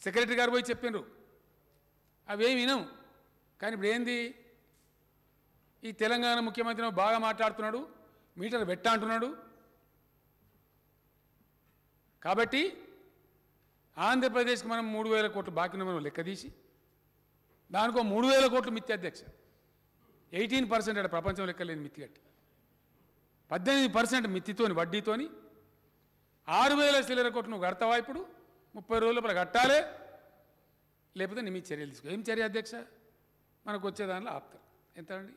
secretary గారు పోయి చెప్పిండ్రు అవేం వినం కానీ ఇప్పుడు ఏంది ఈ తెలంగాణ ముఖ్యమంత్రి బాగా మాట్లాడుతున్నాడు మీటర్ పెట్ట అంటున్నాడు కాబట్టి ఆంధ్రప్రదేశ్కి మనం మూడు వేల కోట్లు బాకీ ఉన్న మనం లెక్క తీసి దానికో మూడు వేల కోట్లు మిత్తి అధ్యక్ష ఎయిటీన్ పర్సెంట్ అక్కడ ప్రపంచం లెక్కలేని మిత్తి కట్టి పద్దెనిమిది పర్సెంట్ మిత్తితోని వడ్డీతోని ఆరు వేల చిల్లర కోట్లు నువ్వు కడతావా ఇప్పుడు ముప్పై రోజుల లోపల కట్టాలి లేకపోతే నీ మీద చర్యలు తీసుకో ఏం చర్య అధ్యక్ష మనకు వచ్చే దానిలో ఆపుతారు ఎంత అండి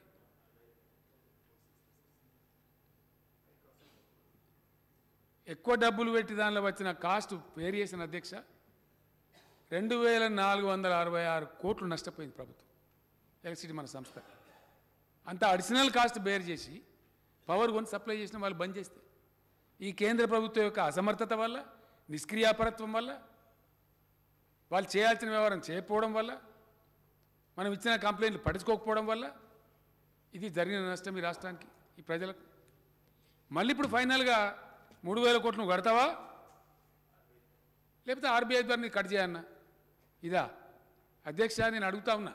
ఎక్కువ డబ్బులు పెట్టి దానిలో వచ్చిన కాస్ట్ వేరియేషన్ అధ్యక్ష రెండు వేల నాలుగు వందల అరవై ఆరు కోట్లు నష్టపోయింది ప్రభుత్వం ఎలక్ట్రిసిటీ మన సంస్థ అంత అడిషనల్ కాస్ట్ బేర్ చేసి పవర్ కొని సప్లై చేసిన వాళ్ళు బంద్ చేస్తే ఈ కేంద్ర ప్రభుత్వం యొక్క అసమర్థత వల్ల నిష్క్రియాపరత్వం వల్ల వాళ్ళు చేయాల్సిన వ్యవహారం చేయకపోవడం వల్ల మనం ఇచ్చిన కంప్లైంట్లు పట్టించుకోకపోవడం వల్ల ఇది జరిగిన నష్టం ఈ రాష్ట్రానికి ఈ ప్రజలకు మళ్ళీ ఇప్పుడు ఫైనల్గా మూడు వేల కోట్లు నువ్వు కడతావా లేకపోతే ఆర్బీఐ ద్వారా నీకు కట్ చేయన్నా ఇదా అధ్యక్ష నేను అడుగుతా ఉన్నా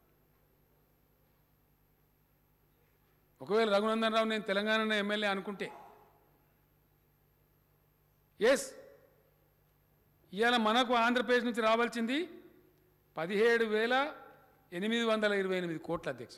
ఒకవేళ రఘునందన్ రావు నేను తెలంగాణ ఎమ్మెల్యే అనుకుంటే ఎస్ ఇవాళ మనకు ఆంధ్రప్రదేశ్ నుంచి రావాల్సింది పదిహేడు వేల ఎనిమిది వందల ఇరవై ఎనిమిది కోట్ల అధ్యక్ష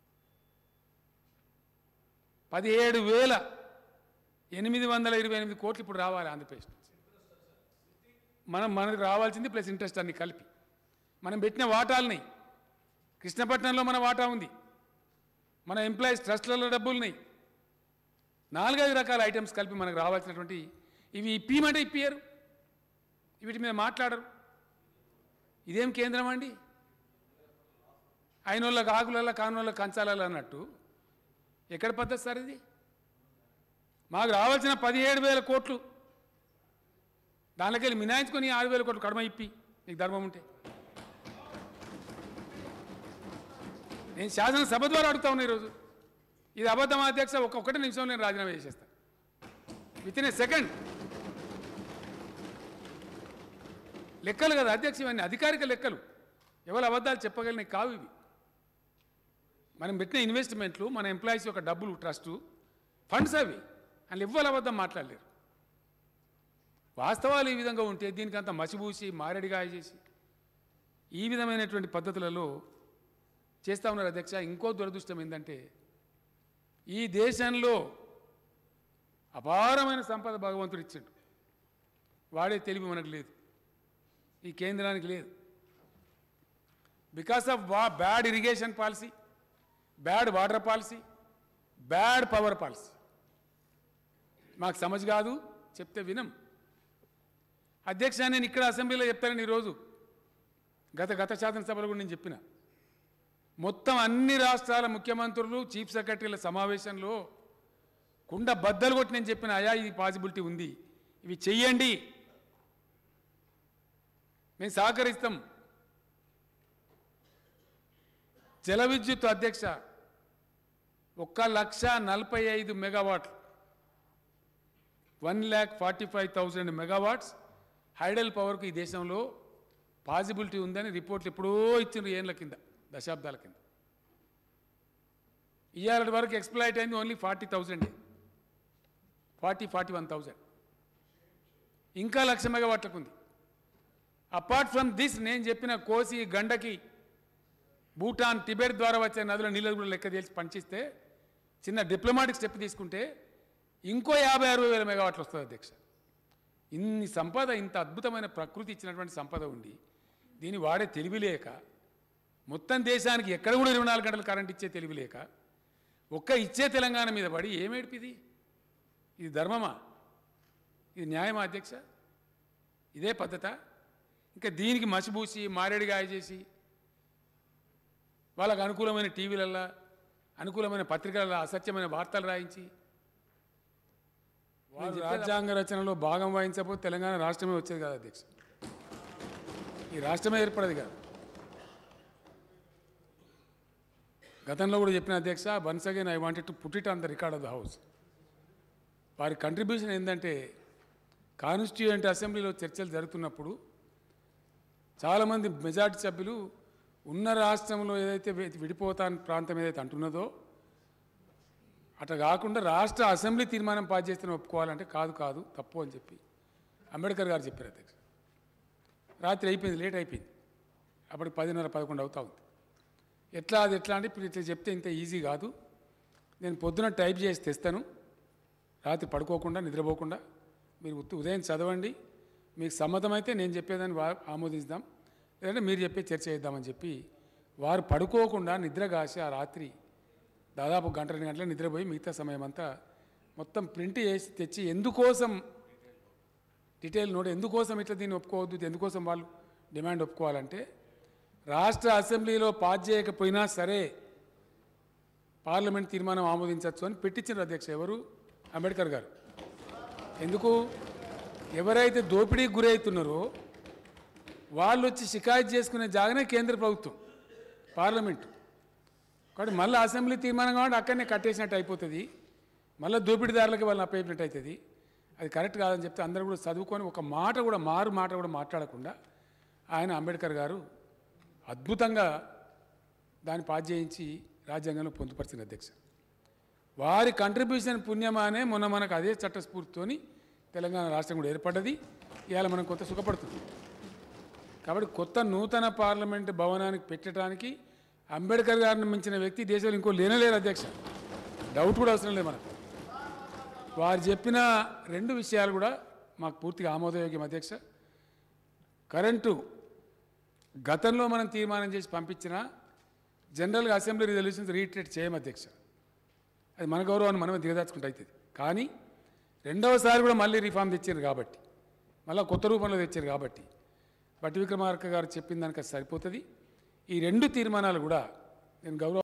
పదిహేడు వేల ఎనిమిది వందల ఇరవై ఎనిమిది కోట్లు ఇప్పుడు రావాలి ఆంధ్రప్రదేశ్ నుంచి మనం మనకు రావాల్సింది ప్లస్ ఇంట్రెస్ట్ అన్ని కలిపి మనం పెట్టిన వాటాలని కృష్ణపట్నంలో మన వాటా ఉంది మన ఎంప్లాయీస్ ట్రస్ట్లలో డబ్బులున్నాయి నాలుగైదు రకాల ఐటమ్స్ కలిపి మనకు రావాల్సినటువంటి ఇవి ఇప్పియమంటే ఇప్పియరు వీటి మీద మాట్లాడరు ఇదేం కేంద్రం అండి అయినోళ్ళకి ఆకులలో కానోళ్ళకి కంచాలలో అన్నట్టు ఎక్కడ పద్ధతి సార్ ఇది మాకు రావాల్సిన పదిహేడు వేల కోట్లు దానిలోకి వెళ్ళి మినాయించుకొని ఆరు వేల కోట్లు కడమ ఇప్పి నీకు ధర్మం ఉంటే నేను శాసనసభ ద్వారా అడుగుతా ఉన్నా ఈరోజు ఇది అబద్ధం అధ్యక్ష ఒక్కొక్కటి నిమిషంలో నేను రాజీనామా చేసేస్తాను విత్ ఇన్ ఏ సెకండ్ లెక్కలు కదా అధ్యక్ష ఇవన్నీ అధికారిక లెక్కలు ఎవరు అబద్ధాలు చెప్పగలిగిన కావు ఇవి మనం పెట్టిన ఇన్వెస్ట్మెంట్లు మన ఎంప్లాయీస్ యొక్క డబ్బులు ట్రస్టు ఫండ్స్ అవి అని ఎవ్వరు అబద్ధం మాట్లాడలేరు వాస్తవాలు ఈ విధంగా ఉంటే దీనికి అంత మసిబూసి మారేడిగా చేసి ఈ విధమైనటువంటి పద్ధతులలో చేస్తూ ఉన్నారు అధ్యక్ష ఇంకో దురదృష్టం ఏంటంటే ఈ దేశంలో అపారమైన సంపద భగవంతుడు ఇచ్చాడు వాడే తెలివి మనకు లేదు ఈ కేంద్రానికి లేదు బికాస్ ఆఫ్ వా bad irrigation policy bad water policy bad power policy మాకు సమజ్ కాదు చెప్తే వినం అధ్యక్ష నేను ఇక్కడ అసెంబ్లీలో చెప్తానని ఈరోజు గత గత శాసనసభలో కూడా నేను చెప్పిన మొత్తం అన్ని రాష్ట్రాల ముఖ్యమంత్రులు చీఫ్ సెక్రటరీల సమావేశంలో కుండ బద్దలు కొట్టి నేను చెప్పిన అయా ఇది పాసిబిలిటీ ఉంది ఇవి చెయ్యండి మేము సహకరిస్తాం జల విద్యుత్ అధ్యక్ష ఒక్క లక్ష నలభై ఐదు మెగావాట్లు one lakh forty five thousand megawatts hydel పవర్కు ఈ దేశంలో పాసిబిలిటీ ఉందని రిపోర్ట్లు ఎప్పుడో ఇచ్చిండ్రు ఏళ్ళ కింద దశాబ్దాల కింద ఇవాళ వరకు ఎక్స్ప్లాయిట్ అయింది only forty thousand forty forty one thousand ఇంకా లక్ష మెగావాట్లకు ఉంది అపార్ట్ ఫ్రమ్ దిస్ నేను చెప్పిన కోసి గండకి భూటాన్ టిబెట్ ద్వారా వచ్చే నదుల నీళ్ళు కూడా లెక్క తెలిసి పనిచేస్తే చిన్న డిప్లొమాటిక్ స్టెప్ తీసుకుంటే ఇంకో యాభై అరవై వేల మెగావాట్లు వస్తుంది అధ్యక్ష ఇన్ని సంపద ఇంత అద్భుతమైన ప్రకృతి ఇచ్చినటువంటి సంపద ఉండి దీన్ని వాడే తెలివి లేక మొత్తం దేశానికి ఎక్కడ కూడా ఇరవై నాలుగు గంటలు కరెంట్ ఇచ్చే తెలివి లేక ఒక్క ఇచ్చే తెలంగాణ మీద పడి ఏమేడిపిది ఇది ధర్మమా ఇది న్యాయమా అధ్యక్ష ఇదే పద్ధత ఇంకా దీనికి మసిబూసి మారేడుగాయ చేసి వాళ్ళకు అనుకూలమైన టీవీలల్లో అనుకూలమైన పత్రికలలో అసత్యమైన వార్తలు రాయించి వారు రాజ్యాంగ రచనలో భాగం వహించకపోతే తెలంగాణ రాష్ట్రమే వచ్చేది కాదు అధ్యక్ష ఈ రాష్ట్రమే ఏర్పడదు కాదు గతంలో కూడా చెప్పిన అధ్యక్ష once again I wanted to put it on the record of the house వారి కంట్రిబ్యూషన్ ఏంటంటే కాన్స్టిట్యూయెంట్ అసెంబ్లీలో చర్చలు జరుగుతున్నప్పుడు చాలామంది మెజార్టీ సభ్యులు ఉన్న రాష్ట్రంలో ఏదైతే వి- విడిపోతాని ప్రాంతం ఏదైతే అంటున్నదో అట్లా కాకుండా రాష్ట్ర అసెంబ్లీ తీర్మానం పాస్ చేస్తే ఒప్పుకోవాలంటే కాదు కాదు తప్పు అని చెప్పి అంబేద్కర్ గారు చెప్పారు అధ్యక్ష రాత్రి అయిపోయింది లేట్ అయిపోయింది అప్పటికి పదిన్నర పదకొండు అవుతా ఉంది ఎట్లా అది ఎట్లా అంటే ఇప్పుడు ఇట్లా చెప్తే ఇంత ఈజీ కాదు నేను పొద్దున టైప్ చేసి తెస్తాను రాత్రి పడుకోకుండా నిద్రపోకుండా మీరు ఉత్తి ఉదయం చదవండి మీకు సమ్మతమైతే నేను చెప్పేదాన్ని వా ఆమోదిస్తాం లేదంటే మీరు చెప్పే చర్చ చేద్దామని చెప్పి వారు పడుకోకుండా నిద్ర కాసి ఆ రాత్రి దాదాపు గంట రెండు గంటల నిద్రపోయి మిగతా సమయం అంతా మొత్తం ప్రింట్ చేసి తెచ్చి ఎందుకోసం డీటెయిల్ నోట్ ఎందుకోసం ఇట్లా దీన్ని ఒప్పుకోవద్దు ఎందుకోసం వాళ్ళు డిమాండ్ ఒప్పుకోవాలంటే రాష్ట్ర అసెంబ్లీలో పాస్ చేయకపోయినా సరే పార్లమెంట్ తీర్మానం ఆమోదించవచ్చు అని పెట్టించారు అధ్యక్ష ఎవరు అంబేద్కర్ గారు ఎందుకు ఎవరైతే దోపిడీకి గురవుతున్నారో వాళ్ళు వచ్చి షికాయత్ చేసుకునే జాగానే కేంద్ర ప్రభుత్వం పార్లమెంటు కాబట్టి మళ్ళీ అసెంబ్లీ తీర్మానం కాబట్టి అక్కడనే కట్టేసినట్టు అయిపోతుంది మళ్ళీ దోపిడీదారులకి వాళ్ళని అప్పయినట్టు అవుతుంది అది కరెక్ట్ కాదని చెప్తే అందరూ కూడా చదువుకొని ఒక మాట కూడా మారు మాట కూడా మాట్లాడకుండా ఆయన అంబేద్కర్ గారు అద్భుతంగా దాన్ని పాస్ చేయించి రాజ్యాంగంలో పొందుపరిచిన అధ్యక్ష వారి కంట్రిబ్యూషన్ పుణ్యమానే మొన్న మనకు అదే చట్ట స్ఫూర్తితోని తెలంగాణ రాష్ట్రం కూడా ఏర్పడ్డది ఇవాళ మనం కొత్త సుఖపడుతుంది కాబట్టి కొత్త నూతన పార్లమెంట్ భవనానికి పెట్టడానికి అంబేద్కర్ గారిని మించిన వ్యక్తి దేశంలో ఇంకో లేనలేరు అధ్యక్ష డౌట్ కూడా అవసరం లేదు మనకు వారు చెప్పిన రెండు విషయాలు కూడా మాకు పూర్తిగా ఆమోదయోగ్యం అధ్యక్ష కరెంటు గతంలో మనం తీర్మానం చేసి పంపించిన జనరల్గా అసెంబ్లీ రిజల్యూషన్స్ రీట్రేట్ చేయం అధ్యక్ష అది మన గౌరవాన్ని మనమే దిగదార్చుకుంటూ అవుతుంది కానీ రెండవసారి కూడా మళ్ళీ రిఫార్మ్ తెచ్చారు కాబట్టి మళ్ళీ కొత్త రూపంలో తెచ్చారు కాబట్టి బట్టి విక్రమార్క గారు చెప్పిన దానికి అది సరిపోతుంది ఈ రెండు తీర్మానాలు కూడా నేను గౌరవ